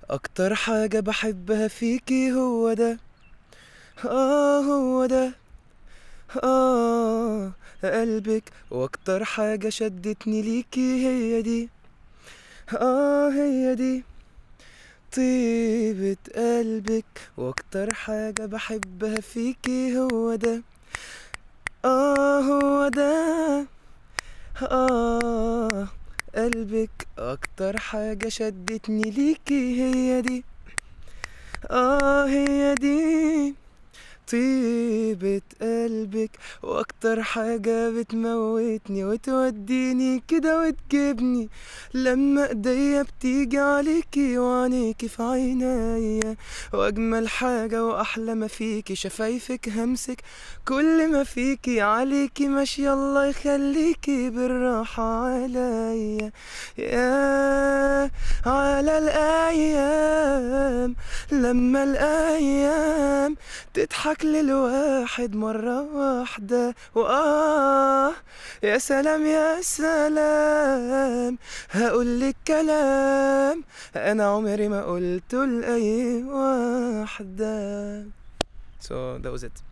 اكتر حاجة بحبها فيكي هو ده اه هو ده اه قلبك واكتر حاجة شدتني ليكي هي دي اه هي دي طيبة قلبك واكتر حاجة بحبها فيكي هو ده اه هو ده آه قلبك أكتر حاجة شدتني ليكي هي دي آه هي دي طيبة قلبك واكتر حاجة بتموتني وتوديني كده وتجيبني لما ايديا بتيجي عليكي وعينيكي في عينيا واجمل حاجة واحلى ما فيكي شفايفك همسك كل ما فيكي عليكي ماشي الله يخليكي بالراحة عليا يا على الايام لما الايام تضحك للواحد مرة واحدة وآه يا سلام يا سلام هقولك كلام أنا عمري ما قلته لأي واحدة So that was it